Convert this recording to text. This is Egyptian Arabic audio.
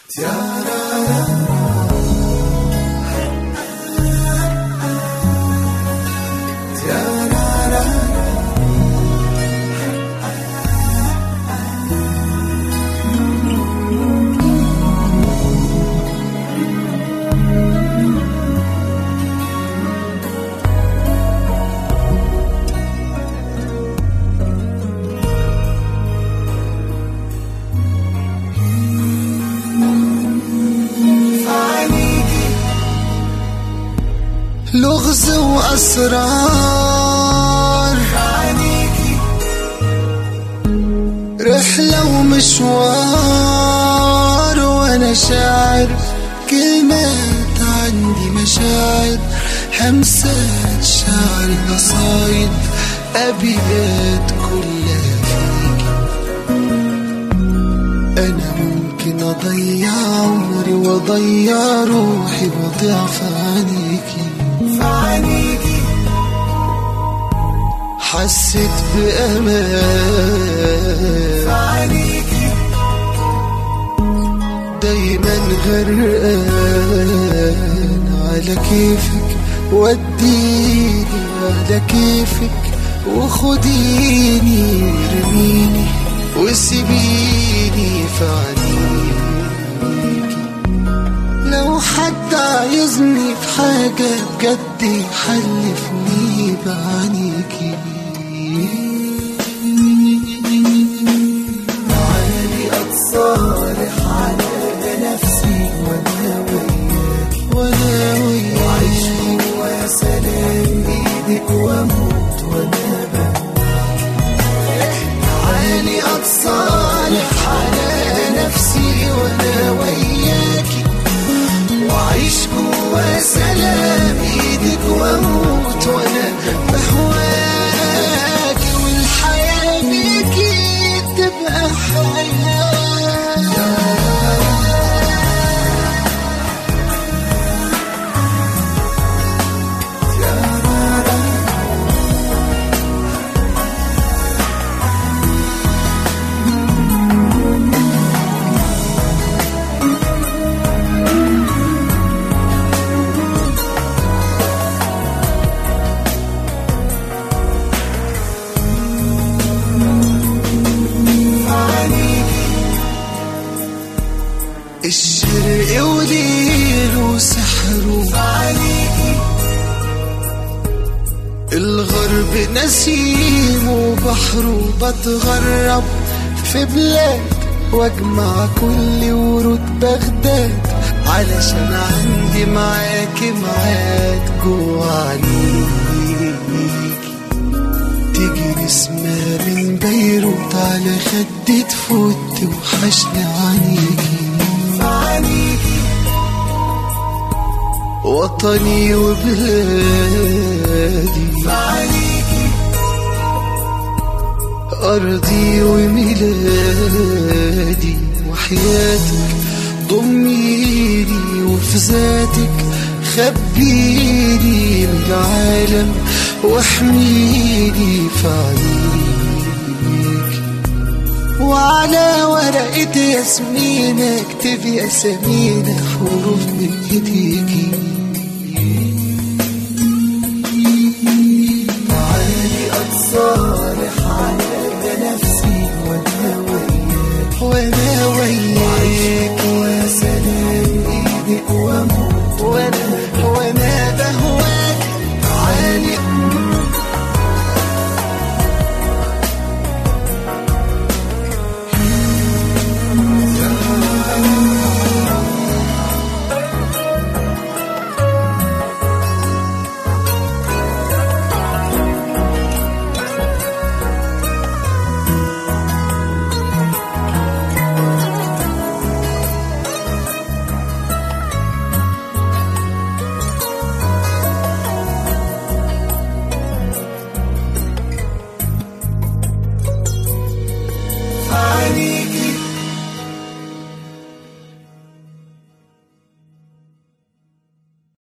لغز وأسرار رحلة ومشوار وأنا شاعر كلمات عندي مشاعر همسات شعر قصايد أبيات كلها فيك أنا ممكن أضيع عمري وأضيع روحي وأضيع في عينيكي عينيكي حسيت بأمان عينيكي دايما غرقان على كيفك وديني على كيفك وخديني ارميني وسيبيني في عينيكي لو حد عايزني في حاجة بجد يحلفني بعينيكي تعالي أتصالح على نفسي وأنا وياكي وانا وأعيش وياك جوا سلام إيدك وأموت وأنا بموت تعالي اتصالح على نفسي وانا وياكي وأعيش جوا سلام ايدك واموت وانا بهواكي والحياة بيكي تبقى حياة الشرق وليل وسحره عليكي الغرب نسيم وبحره بتغرب في بلاد واجمع كل ورود بغداد علشان عندي معاك معاد جوا عينيك تيجي نسمة من بيروت على خدي تفوت توحشني عينيكي عليكي وطني وبلادي عليكي أرضي وميلادي وحياتك ضميني وفي ذاتك خبيني من العالم واحميني في عينيك وعلى ورقة ياسمينة اكتبي أسامينا حروف من ايديكي